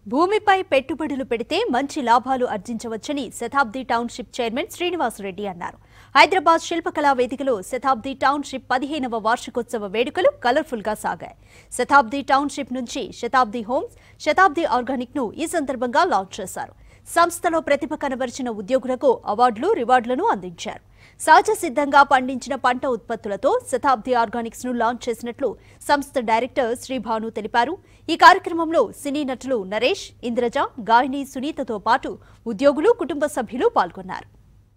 భూమిపై పెట్టుబడులు పెడితే మంచి లాభాలు ఆర్జించవచ్చని శతాబ్ది టౌన్షిప్ చైర్మన్ శ్రీనివాసరెడ్డి అన్నారు హైదరాబాద్ శిల్పకళా వేదికలో శతాబ్ది టౌన్షిప్ పదిహేనవ వార్షికోత్సవ వేడుకలు కలర్ఫుల్ గా సాగాయి శతాబ్ది టౌన్షిప్ నుంచి శతాబ్ది హోమ్స్ శతాబ్ది ఆర్గానిక్ ను ఈ సందర్భంగా లాంచ్ చేశారు సంస్థలో ప్రతిభ కనబరిచిన ఉద్యోగులకు అవార్డులు రివార్డులను అందించారు సహజ సిద్ధంగా పండించిన పంట ఉత్పత్తులతో శతాబ్ది ఆర్గానిక్స్ ను లాంచ్ చేసినట్లు సంస్థ డైరెక్టర్ శ్రీభాను తెలిపారు ఈ కార్యక్రమంలో సినీ నటులు నరేష్ ఇంద్రజ గాయని సునీతతో పాటు ఉద్యోగులు కుటుంబ సభ్యులు పాల్గొన్నారు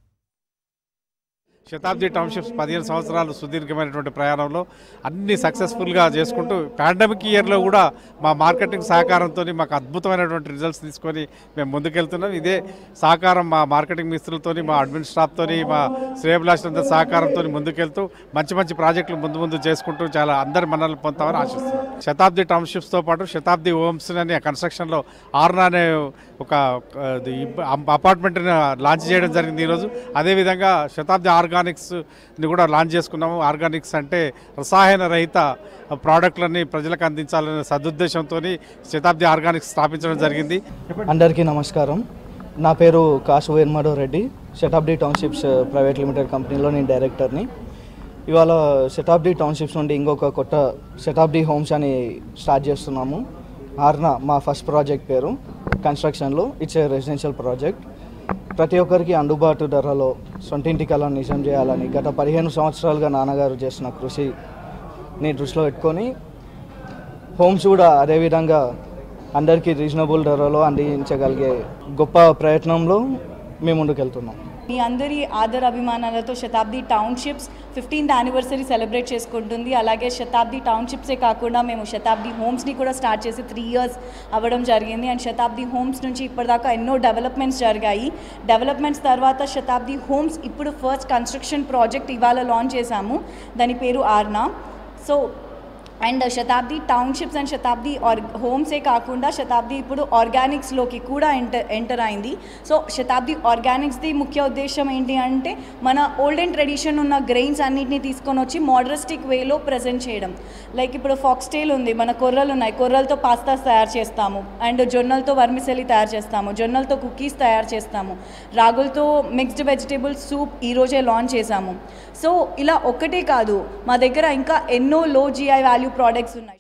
శతాబ్ది టౌన్షిప్స్ పదిహేను సంవత్సరాలు సుదీర్ఘమైనటువంటి ప్రయాణంలో అన్ని సక్సెస్ఫుల్గా చేసుకుంటూ పాండమిక్ ఇయర్లో కూడా మా మార్కెటింగ్ సహకారంతో మాకు అద్భుతమైనటువంటి రిజల్ట్స్ తీసుకొని మేము ముందుకెళ్తున్నాం ఇదే సహకారం మా మార్కెటింగ్ మిస్త్రులతో మా అడ్మిన్ స్టాఫ్తో మా శ్రేయభిలాషులంతా సహకారంతో ముందుకెళ్తూ మంచి మంచి ప్రాజెక్టులు ముందు ముందు చేసుకుంటూ చాలా అందరి మన్నలు పొందుతామని ఆశిస్తున్నాం శతాబ్ది టౌన్షిప్స్తో పాటు శతాబ్ది హోమ్స్ అనే కన్స్ట్రక్షన్లో ఆర్నా అనే ఒక అది అపార్ట్మెంట్ లాంచ్ చేయడం జరిగింది ఈరోజు అదేవిధంగా శతాబ్ది ఆర్గానిక్స్ని కూడా లాంచ్ చేసుకున్నాము ఆర్గానిక్స్ అంటే రసాయన రహిత ప్రోడక్ట్లని ప్రజలకు అందించాలనే సదుద్దేశంతో శతాబ్ది ఆర్గానిక్స్ స్థాపించడం జరిగింది అందరికీ నమస్కారం నా పేరు కాసు వేర్మాధవ్ Reddy Shatabdi townships private limited కంపెనీలో నేను డైరెక్టర్ని ఇవాళ శతాబ్ది టౌన్షిప్స్ నుండి ఇంకొక కొత్త శతాబ్ది హోమ్స్ అని స్టార్ట్ చేస్తున్నాము ఆర్నా మా ఫస్ట్ ప్రాజెక్ట్ పేరు కన్స్ట్రక్షన్లో ఇట్స్ ఏ రెసిడెన్షియల్ ప్రాజెక్ట్ ప్రతి ఒక్కరికి అందుబాటు ధరలో సొంతింటి కళను నిజం చేయాలని గత పదిహేను సంవత్సరాలుగా నాన్నగారు చేసిన కృషిని దృష్టిలో పెట్టుకొని హోమ్స్ కూడా అదేవిధంగా అందరికీ రీజనబుల్ ధరలో అందించగలిగే గొప్ప ప్రయత్నంలో మేము ముందుకెళ్తున్నాం మీ అందరి ఆదర అభిమానాలతో Shatabdi townships fifteenth anniversary celebrate చేసుకుంటుంది అలాగే శతాబ్ది టౌన్షిప్సే కాకుండా మేము శతాబ్ది హోమ్స్ని కూడా స్టార్ట్ చేసి త్రీ ఇయర్స్ అవ్వడం జరిగింది అండ్ శతాబ్ది హోమ్స్ నుంచి ఇప్పటిదాకా ఎన్నో డెవలప్మెంట్స్ జరిగాయి డెవలప్మెంట్స్ తర్వాత శతాబ్ది హోమ్స్ ఇప్పుడు ఫస్ట్ కన్స్ట్రక్షన్ ప్రాజెక్ట్ ఇవాళ లాంచ్ చేశాము దాని పేరు Aarna so and Shatabdi townships and Shatabdi R హోమ్సే కాకుండా శతాబ్ది ఇప్పుడు ఆర్గానిక్స్లోకి కూడా ఎంటర్ ఎంటర్ అయింది సో శతాబ్ది ఆర్గానిక్స్ది ముఖ్య ఉద్దేశం ఏంటి అంటే మన ఓల్డ్ అండ్ ట్రెడిషన్ ఉన్న గ్రెయిన్స్ అన్నిటిని తీసుకొని వచ్చి మోడరస్టిక్ వేలో ప్రజెంట్ చేయడం లైక్ ఇప్పుడు ఫాక్స్టైల్ ఉంది మన కొర్రలు ఉన్నాయి కొర్రలతో పాస్తాస్ తయారు చేస్తాము అండ్ జొన్నలతో వర్మిసెలి తయారు చేస్తాము జొన్నలతో కుకీస్ తయారు చేస్తాము రాగులతో మిక్స్డ్ వెజిటేబుల్ సూప్ ఈరోజే లాంచ్ చేశాము సో ఇలా ఒక్కటే కాదు మా దగ్గర ఇంకా ఎన్నో లో జిఐ వాల్యూ ప్రోడక్ట్స్ ఉన్నాయి